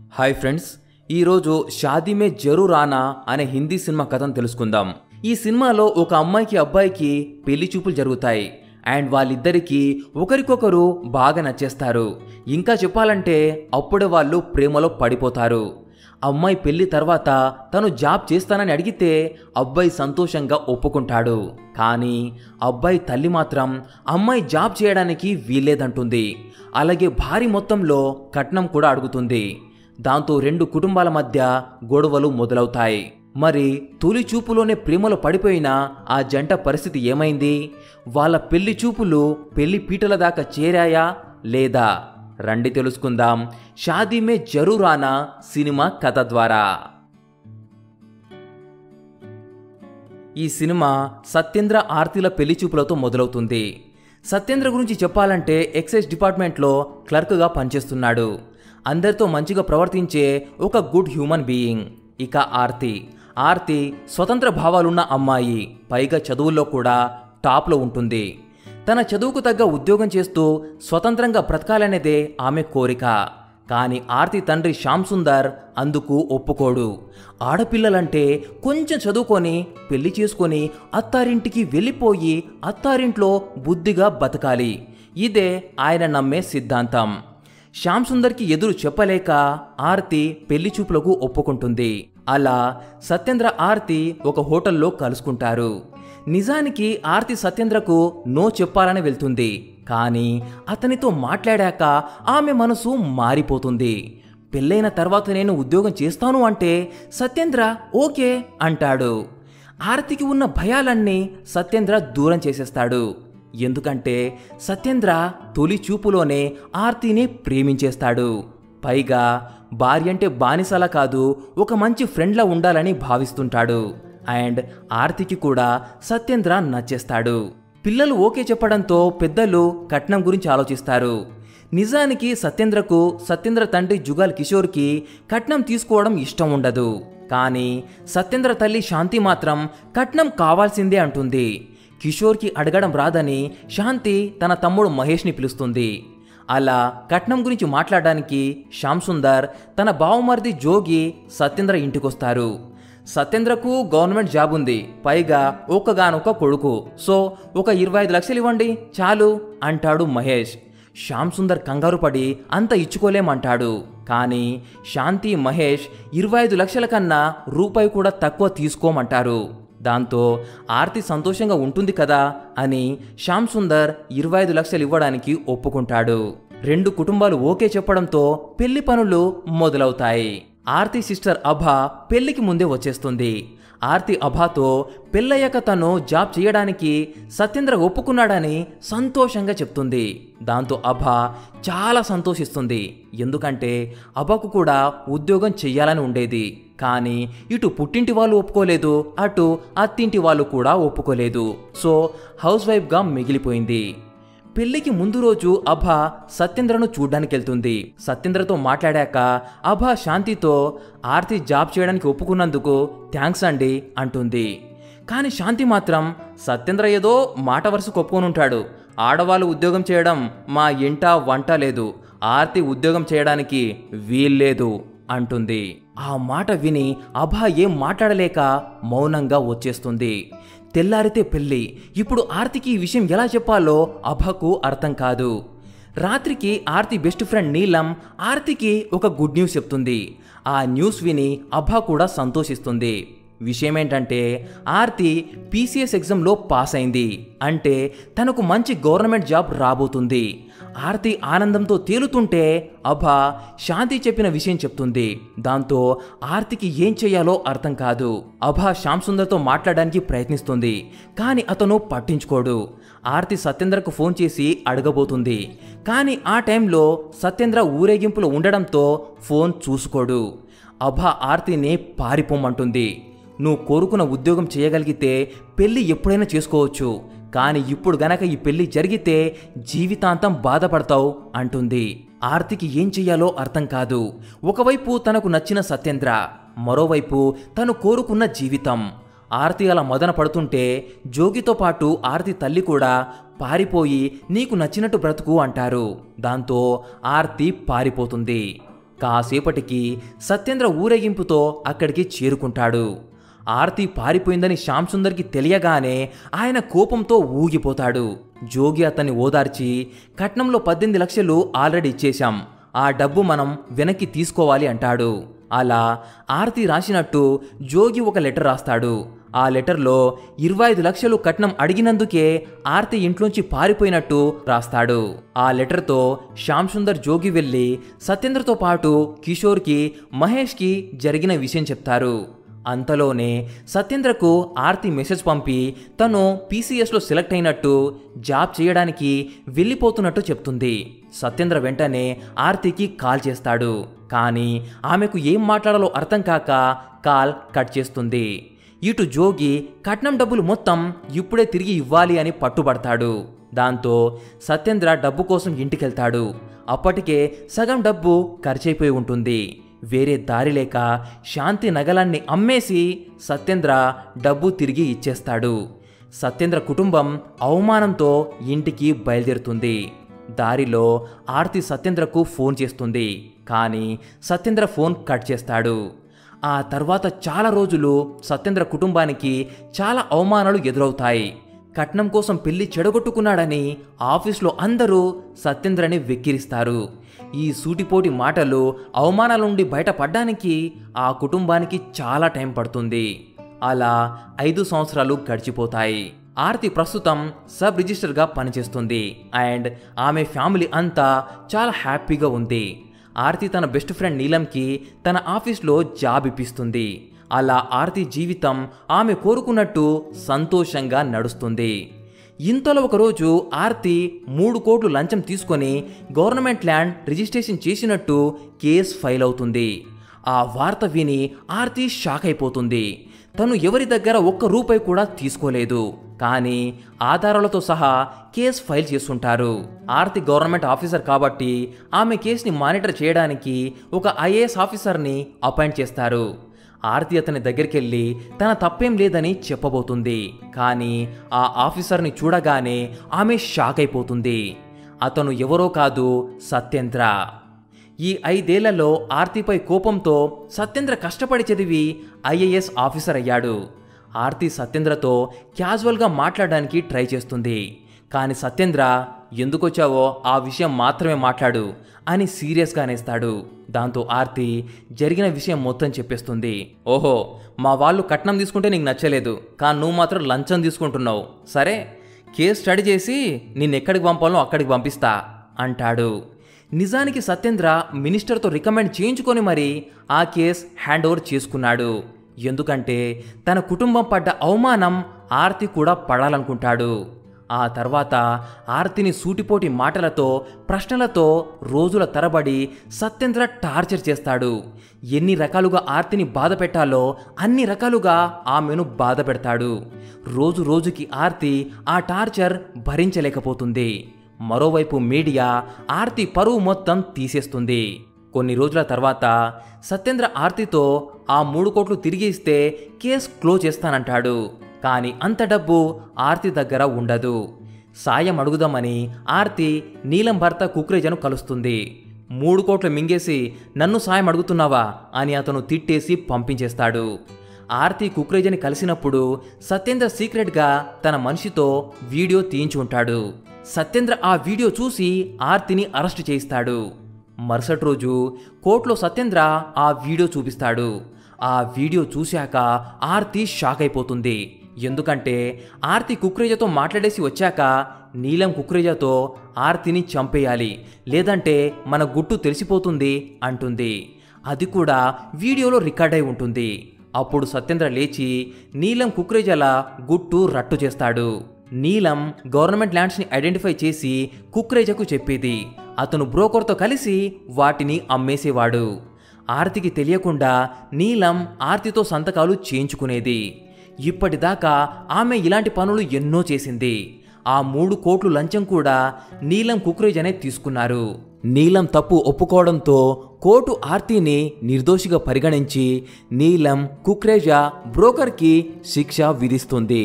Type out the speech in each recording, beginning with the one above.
hi friends ఈరోజు షాదీ మే జరూర్ ఆనా అనే Hindi cinema కథను తెలుసుకుందాం ఈ సినిమాలో ఒక అమ్మాయికి అబ్బాయికి పెళ్లి చూపులు జరుగుతాయి అండ్ వాళ్ళిద్దరికీ ఒకరికొకరు బాగా నచ్చేస్తారు ఇంకా చెప్పాలంటే అప్పుడే వాళ్ళు ప్రేమలో పడిపోతారు అమ్మాయి పెళ్లి తర్వాత తను జాబ్ చేస్తానని అడిగితే అబ్బాయి సంతోషంగా ఒప్పుకుంటాడు కానీ అబ్బాయి తల్లి మాత్రం అమ్మాయి జాబ్ చేయడానికి వీల్లేదంటుంది అలాగే భారీ మొత్తంలో కట్నం కూడా అడుగుతుంది దాంతో రెండు కుటుంబాల మధ్య గొడవలు మొదలవుతాయి మరి తొలి చూపులోనే ప్రేమలో పడిపోయిన ఆ జంట పరిస్థితి ఏమైంది వాళ్ళ పెళ్లి చూపులు పెళ్లి పీటల దాకా చేరాయా లేదా రండి తెలుసుకుందాం షాదీ మే జరూరానా సినిమా కథ ద్వారా ఈ సినిమా సత్యేంద్ర ఆర్తిల పెళ్లి చూపులతో మొదలవుతుంది సత్యేంద్ర గురించి చెప్పాలంటే ఎక్సైజ్ డిపార్ట్మెంట్లో క్లర్క్గా పనిచేస్తున్నాడు అందరితో మంచిగా ప్రవర్తించే ఒక గుడ్ హ్యూమన్ బీయింగ్ ఇక ఆర్తి ఆర్తి స్వతంత్ర భావాలున్న అమ్మాయి పైగా చదువుల్లో కూడా టాప్లో ఉంటుంది తన చదువుకు తగ్గ ఉద్యోగం చేస్తూ స్వతంత్రంగా బ్రతకాలనేదే ఆమె కోరిక కానీ ఆర్తి తండ్రి శ్యామ్ సుందర్ అందుకు ఒప్పుకోడు ఆడపిల్లలంటే కొంచెం చదువుకొని పెళ్లి చేసుకొని అత్తారింటికి వెళ్ళిపోయి అత్తారింట్లో బుద్ధిగా బతకాలి ఇదే ఆయన నమ్మే సిద్ధాంతం శ్యామ్ సుందర్కి ఎదురు చెప్పలేక ఆర్తి పెళ్లి చూపులకు ఒప్పుకుంటుంది అలా సత్యేంద్ర ఆర్తి ఒక హోటల్లో కలుసుకుంటారు నిజానికి ఆర్తి సత్యేంద్రకు నో చెప్పాలని వెళ్తుంది కానీ అతనితో మాట్లాడాక ఆమె మనసు మారిపోతుంది పెళ్ళైన తర్వాత నేను ఉద్యోగం చేస్తాను అంటే సత్యేంద్ర ఓకే అంటాడు ఆర్తికి ఉన్న భయాలన్నీ సత్యేంద్ర దూరం చేసేస్తాడు ఎందుకంటే సత్యేంద్ర తొలి చూపులోనే ఆర్తిని ప్రేమించేస్తాడు పైగా భార్య అంటే బానిసలా కాదు ఒక మంచి ఫ్రెండ్లా ఉండాలని భావిస్తుంటాడు అండ్ ఆర్తికి కూడా సత్యేంద్ర నచ్చేస్తాడు పిల్లలు ఓకే చెప్పడంతో పెద్దలు కట్నం గురించి ఆలోచిస్తారు నిజానికి సత్యేంద్రకు సత్యేంద్ర తండ్రి జుగాల్ కిషోర్కి కట్నం తీసుకోవడం ఇష్టం ఉండదు కానీ సత్యేంద్ర తల్లి శాంతి మాత్రం కట్నం కావాల్సిందే అంటుంది కిషోర్కి అడగడం రాదని శాంతి తన తమ్ముడు మహేష్ని పిలుస్తుంది అలా కట్నం గురించి మాట్లాడడానికి శ్యామ్ సుందర్ తన బావమరిది జోగి సత్యేంద్ర ఇంటికొస్తారు సత్యేంద్రకు గవర్నమెంట్ జాబ్ ఉంది పైగా ఒక్కగానొక్క కొడుకు సో ఒక ఇరవై ఐదు లక్షలు ఇవ్వండి చాలు అంటాడు మహేష్ శ్యామ్ సుందర్ కంగారు పడి అంత ఇచ్చుకోలేమంటాడు కానీ శాంతి మహేష్ ఇరవై ఐదు లక్షల కన్నా రూపాయి కూడా తక్కువ తీసుకోమంటారు దాంతో ఆర్తి సంతోషంగా ఉంటుంది కదా అని శ్యామ్ సుందర్ ఇరవై ఐదు లక్షలు ఇవ్వడానికి ఒప్పుకుంటాడు రెండు కుటుంబాలు ఓకే చెప్పడంతో పెళ్లి పనులు మొదలవుతాయి ఆర్తి సిస్టర్ అభ పెళ్లికి ముందే వచ్చేస్తుంది ఆర్తి అభాతో పెళ్ళయ్యాక తను జాబ్ చేయడానికి సత్యేంద్ర ఒప్పుకున్నాడని సంతోషంగా చెప్తుంది దాంతో అభ చాలా సంతోషిస్తుంది ఎందుకంటే అభకు కూడా ఉద్యోగం చెయ్యాలని ఉండేది కానీ ఇటు పుట్టింటి వాళ్ళు ఒప్పుకోలేదు అటు అత్తింటి వాళ్ళు కూడా ఒప్పుకోలేదు సో హౌస్ వైఫ్గా మిగిలిపోయింది పెళ్లికి ముందు రోజు అభ సత్యేంద్రను చూడ్డానికి వెళ్తుంది సత్యేంద్రతో మాట్లాడాక అభ శాంతితో ఆర్తి జాబ్ చేయడానికి ఒప్పుకున్నందుకు థ్యాంక్స్ అండి అంటుంది కానీ శాంతి మాత్రం సత్యేంద్ర ఏదో మాట వరుసకు ఒప్పుకొని ఉంటాడు ఆడవాళ్ళు ఉద్యోగం చేయడం మా ఇంట వంట లేదు ఆర్తి ఉద్యోగం చేయడానికి వీల్లేదు అంటుంది ఆ మాట విని అభ ఏం మాట్లాడలేక మౌనంగా వచ్చేస్తుంది తెల్లారితే పెళ్ళి ఇప్పుడు ఆర్తికి ఈ విషయం ఎలా చెప్పాలో అభకు అర్థం కాదు రాత్రికి ఆర్తి బెస్ట్ ఫ్రెండ్ నీలం ఆర్తికి ఒక గుడ్ న్యూస్ చెప్తుంది ఆ న్యూస్ విని అభ కూడా సంతోషిస్తుంది విషయం ఏంటంటే ఆర్తి పీసీఎస్ ఎగ్జామ్లో పాస్ అయింది అంటే తనకు మంచి గవర్నమెంట్ జాబ్ రాబోతుంది ఆర్తి ఆనందంతో తేలుతుంటే అభ శాంతి చెప్పిన విషయం చెప్తుంది దాంతో ఆర్తికి ఏం చేయాలో అర్థం కాదు అభ శ్యామ్ సుందర్తో మాట్లాడడానికి ప్రయత్నిస్తుంది కానీ అతను పట్టించుకోడు ఆర్తి సత్యేంద్రకు ఫోన్ చేసి అడగబోతుంది కానీ ఆ టైంలో సత్యేంద్ర ఊరేగింపులో ఉండడంతో ఫోన్ చూసుకోడు అభ ఆర్తిని పారిపోమంటుంది నువ్వు కోరుకున్న ఉద్యోగం చేయగలిగితే పెళ్ళి ఎప్పుడైనా చేసుకోవచ్చు కానీ ఇప్పుడు గనక ఈ పెళ్లి జరిగితే జీవితాంతం బాధపడతావు అంటుంది ఆర్తికి ఏం చెయ్యాలో అర్థం కాదు ఒకవైపు తనకు నచ్చిన సత్యేంద్ర మరోవైపు తను కోరుకున్న జీవితం ఆర్తి అలా మదన పడుతుంటే జోగితో పాటు ఆర్తి తల్లి కూడా పారిపోయి నీకు నచ్చినట్టు బ్రతుకు అంటారు దాంతో ఆర్తి పారిపోతుంది కాసేపటికి సత్యేంద్ర ఊరేగింపుతో అక్కడికి చేరుకుంటాడు ఆర్తి పారిపోయిందని శ్యామ్ సుందర్కి తెలియగానే ఆయన కోపంతో ఊగిపోతాడు జోగి అతన్ని ఓదార్చి కట్నంలో పద్దెనిమిది లక్షలు ఆల్రెడీ ఇచ్చేశాం ఆ డబ్బు మనం వెనక్కి తీసుకోవాలి అంటాడు అలా ఆర్తి రాసినట్టు జోగి ఒక లెటర్ రాస్తాడు ఆ లెటర్లో ఇరవై ఐదు లక్షలు కట్నం అడిగినందుకే ఆర్తి ఇంట్లోంచి పారిపోయినట్టు రాస్తాడు ఆ లెటర్తో శ్యామ్ సుందర్ జోగి వెళ్ళి సత్యేంద్రతో పాటు కిషోర్కి మహేష్కి జరిగిన విషయం చెప్తారు అంతలోనే సత్యేంద్రకు ఆర్తి మెసేజ్ పంపి తను పీసీఎస్లో సెలెక్ట్ అయినట్టు జాబ్ చేయడానికి వెళ్ళిపోతున్నట్టు చెప్తుంది సత్యేంద్ర వెంటనే ఆర్తికి కాల్ చేస్తాడు కానీ ఆమెకు ఏం మాట్లాడాలో అర్థం కాక కాల్ కట్ చేస్తుంది ఇటు జోగి కట్నం డబ్బులు మొత్తం ఇప్పుడే తిరిగి ఇవ్వాలి అని పట్టుబడతాడు దాంతో సత్యేంద్ర డబ్బు కోసం ఇంటికెళ్తాడు అప్పటికే సగం డబ్బు ఖర్చయిపోయి ఉంటుంది వేరే దారి లేక శాంతి నగలాన్ని అమ్మేసి సత్యేంద్ర డబ్బు తిరిగి ఇచ్చేస్తాడు సత్యేంద్ర కుటుంబం అవమానంతో ఇంటికి బయలుదేరుతుంది దారిలో ఆర్తి సత్యేంద్రకు ఫోన్ చేస్తుంది కానీ సత్యేంద్ర ఫోన్ కట్ చేస్తాడు ఆ తర్వాత చాలా రోజులు సత్యేంద్ర కుటుంబానికి చాలా అవమానాలు ఎదురవుతాయి కట్నం కోసం పెళ్లి చెడగొట్టుకున్నాడని ఆఫీస్లో అందరూ సత్యేంద్రని వెక్కిరిస్తారు ఈ సూటిపోటి మాటలు అవమానాల నుండి బయటపడ్డానికి ఆ కుటుంబానికి చాలా టైం పడుతుంది అలా ఐదు సంవత్సరాలు గడిచిపోతాయి ఆర్తి ప్రస్తుతం సబ్ రిజిస్టర్గా పనిచేస్తుంది అండ్ ఆమె ఫ్యామిలీ అంతా చాలా హ్యాపీగా ఉంది ఆర్తి తన బెస్ట్ ఫ్రెండ్ నీలంకి తన ఆఫీస్లో జాబ్ ఇప్పిస్తుంది అలా ఆర్తి జీవితం ఆమె కోరుకున్నట్టు సంతోషంగా నడుస్తుంది ఇంతలో ఒకరోజు ఆర్తి మూడు కోట్లు లంచం తీసుకొని గవర్నమెంట్ ల్యాండ్ రిజిస్ట్రేషన్ చేసినట్టు కేస్ ఫైల్ అవుతుంది ఆ వార్త విని ఆర్తి షాక్ అయిపోతుంది తను ఎవరి దగ్గర ఒక్క రూపాయి కూడా తీసుకోలేదు కానీ ఆధారాలతో సహా కేసు ఫైల్ చేస్తుంటారు ఆర్తి గవర్నమెంట్ ఆఫీసర్ కాబట్టి ఆమె కేసుని మానిటర్ చేయడానికి ఒక ఐఏఎస్ ఆఫీసర్ని అపాయింట్ చేస్తారు ఆర్తి అతని దగ్గరికి వెళ్ళి తన తప్పేం లేదని చెప్పబోతుంది కానీ ఆ ఆఫీసర్ని చూడగానే ఆమె షాక్ అయిపోతుంది అతను ఎవరో కాదు సత్యేంద్ర ఈ ఐదేళ్లలో ఆర్తిపై కోపంతో సత్యేంద్ర కష్టపడి చదివి ఐఏఎస్ ఆఫీసర్ అయ్యాడు ఆర్తి సత్యేంద్రతో క్యాజువల్గా మాట్లాడడానికి ట్రై చేస్తుంది కానీ సత్యేంద్ర ఎందుకొచ్చావో ఆ విషయం మాత్రమే మాట్లాడు అని సీరియస్గా అనేస్తాడు దాంతో ఆర్తి జరిగిన విషయం మొత్తం చెప్పేస్తుంది ఓహో మా వాళ్ళు కట్నం తీసుకుంటే నీకు నచ్చలేదు కానీ నువ్వు మాత్రం లంచం తీసుకుంటున్నావు సరే కేసు స్టడీ చేసి నిన్నెక్కడికి పంపాలో అక్కడికి పంపిస్తా అంటాడు నిజానికి సత్యేంద్ర మినిస్టర్తో రికమెండ్ చేయించుకొని మరి ఆ కేస్ హ్యాండ్ ఓవర్ చేసుకున్నాడు ఎందుకంటే తన కుటుంబం పడ్డ అవమానం ఆర్తి కూడా పడాలనుకుంటాడు ఆ తర్వాత ఆర్తిని సూటిపోటి మాటలతో ప్రశ్నలతో రోజుల తరబడి సత్యేంద్ర టార్చర్ చేస్తాడు ఎన్ని రకాలుగా ఆర్తిని బాధ పెట్టాలో అన్ని రకాలుగా ఆమెను బాధ పెడతాడు రోజు రోజుకి ఆర్తి ఆ టార్చర్ భరించలేకపోతుంది మరోవైపు మీడియా ఆర్తి పరువు మొత్తం తీసేస్తుంది కొన్ని రోజుల తర్వాత సత్యేంద్ర ఆర్తితో ఆ మూడు కోట్లు తిరిగి ఇస్తే కేస్ క్లోజ్ చేస్తానంటాడు కానీ అంత డబ్బు ఆర్తి దగ్గర ఉండదు సాయం అడుగుదామని ఆర్తి నీలం భర్త కుక్రేజను కలుస్తుంది మూడు కోట్లు మింగేసి నన్ను సాయం అడుగుతున్నావా అని అతను తిట్టేసి పంపించేస్తాడు ఆర్తి కుక్రేజని కలిసినప్పుడు సత్యేంద్ర సీక్రెట్గా తన మనిషితో వీడియో తీయించి ఉంటాడు సత్యేంద్ర ఆ వీడియో చూసి ఆర్తిని అరెస్ట్ చేయిస్తాడు మరుసటి రోజు కోర్టులో సత్యేంద్ర ఆ వీడియో చూపిస్తాడు ఆ వీడియో చూశాక ఆర్తి షాక్ అయిపోతుంది ఎందుకంటే ఆర్తి కుక్రేజతో మాట్లాడేసి వచ్చాక నీలం కుక్రేజతో ఆర్తిని చంపేయాలి లేదంటే మన గుట్టు తెలిసిపోతుంది అంటుంది అది కూడా వీడియోలో రికార్డ్ అయి ఉంటుంది అప్పుడు సత్యేంద్ర లేచి నీలం కుక్రేజల గుట్టు రట్టు చేస్తాడు నీలం గవర్నమెంట్ ల్యాండ్స్ని ఐడెంటిఫై చేసి కుక్రేజకు చెప్పేది అతను బ్రోకర్తో కలిసి వాటిని అమ్మేసేవాడు ఆర్తికి తెలియకుండా నీలం ఆర్తితో సంతకాలు చేయించుకునేది ఇప్పటిదాకా ఆమె ఇలాంటి పనులు ఎన్నో చేసింది ఆ మూడు కోట్లు లంచం కూడా నీలం కుక్రేజ్ అనే తీసుకున్నారు నీలం తప్పు ఒప్పుకోవడంతో కోర్టు ఆర్తిని నిర్దోషిగా పరిగణించి నీలం కుక్రేజా బ్రోకర్కి శిక్ష విధిస్తుంది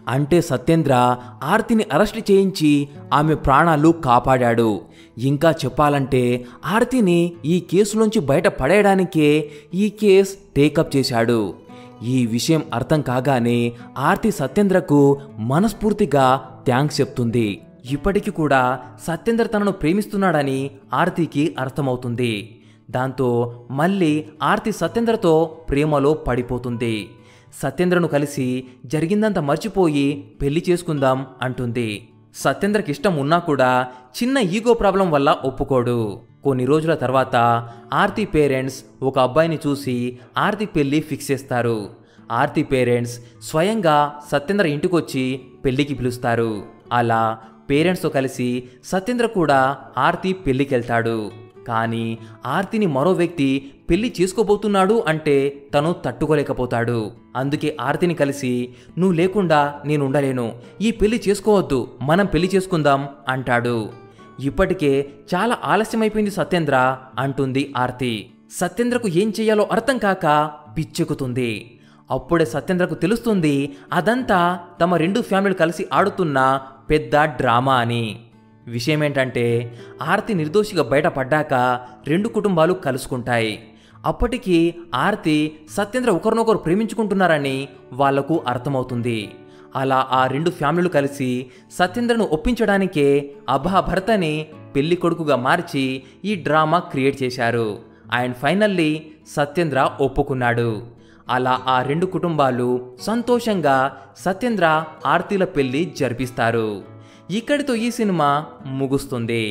అంటే సత్యేంద్ర ఆర్తిని అరెస్ట్ చేయించి ఆమె ప్రాణాలు కాపాడాడు ఇంకా చెప్పాలంటే ఆర్తిని ఈ కేసులోంచి బయట పడేయడానికే ఈ కేస్ టేకప్ చేశాడు ఈ విషయం అర్థం కాగానే ఆర్తి సత్యేంద్రకు మనస్ఫూర్తిగా థ్యాంక్స్ చెప్తుంది ఇప్పటికి కూడా సత్యేంద్ర తనను ప్రేమిస్తున్నాడని ఆర్తికి అర్థమవుతుంది దాంతో మళ్ళీ ఆర్తి సత్యేంద్రతో ప్రేమలో పడిపోతుంది సత్యేంద్రను కలిసి జరిగిందంతా మర్చిపోయి పెళ్లి చేసుకుందాం అంటుంది సత్యేంద్రకి ఇష్టం ఉన్నా కూడా చిన్న ఈగో ప్రాబ్లం వల్ల ఒప్పుకోడు కొన్ని రోజుల తర్వాత ఆర్తి పేరెంట్స్ ఒక అబ్బాయిని చూసి ఆర్తి పెళ్లి ఫిక్స్ చేస్తారు ఆర్తి పేరెంట్స్ స్వయంగా సత్యేంద్ర ఇంటికొచ్చి పెళ్లికి పిలుస్తారు అలా పేరెంట్స్తో కలిసి సత్యేంద్ర కూడా ఆర్తి పెళ్లికెళ్తాడు కానీ ఆర్తిని మరో వ్యక్తి పెళ్లి చేసుకోబోతున్నాడు అంటే తను తట్టుకోలేకపోతాడు అందుకే ఆర్తిని కలిసి నువ్వు లేకుండా నేను ఉండలేను ఈ పెళ్లి చేసుకోవద్దు మనం పెళ్లి చేసుకుందాం అంటాడు ఇప్పటికే చాలా ఆలస్యమైపోయింది సత్యేంద్ర అంటుంది ఆర్తి సత్యేంద్రకు ఏం చెయ్యాలో అర్థం కాక పిచ్చెక్కుతుంది అప్పుడే సత్యేంద్రకు తెలుస్తుంది అదంతా తమ రెండు ఫ్యామిలీలు కలిసి ఆడుతున్న పెద్ద డ్రామా అని విషయం ఏంటంటే ఆర్తి నిర్దోషిగా బయటపడ్డాక రెండు కుటుంబాలు కలుసుకుంటాయి అప్పటికి ఆర్తి సత్యేంద్ర ఒకరినొకరు ప్రేమించుకుంటున్నారని వాళ్లకు అర్థమవుతుంది అలా ఆ రెండు ఫ్యామిలీలు కలిసి సత్యేంద్రను ఒప్పించడానికే అభా భర్తని పెళ్లి కొడుకుగా మార్చి ఈ డ్రామా క్రియేట్ చేశారు అండ్ ఫైనల్లీ సత్యేంద్ర ఒప్పుకున్నాడు అలా ఆ రెండు కుటుంబాలు సంతోషంగా సత్యేంద్ర ఆర్తిల పెళ్లి జరిపిస్తారు ఇక్కడితో ఈ సినిమా ముగుస్తుంది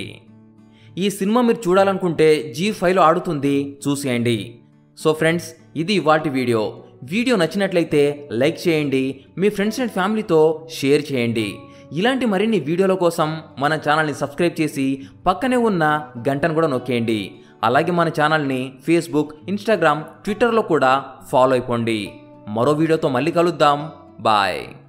ఈ సినిమా మీరు చూడాలనుకుంటే జీ ఫైవ్లో ఆడుతుంది చూసేయండి సో ఫ్రెండ్స్ ఇది వాటి వీడియో వీడియో నచ్చినట్లయితే లైక్ చేయండి మీ ఫ్రెండ్స్ అండ్ ఫ్యామిలీతో షేర్ చేయండి ఇలాంటి మరిన్ని వీడియోల కోసం మన ఛానల్ని సబ్స్క్రైబ్ చేసి పక్కనే ఉన్న గంటను కూడా నొక్కేయండి అలాగే మన ఛానల్ని ఫేస్బుక్ ఇన్స్టాగ్రామ్ ట్విట్టర్లో కూడా ఫాలో అయిపోండి మరో వీడియోతో మళ్ళీ కలుద్దాం బాయ్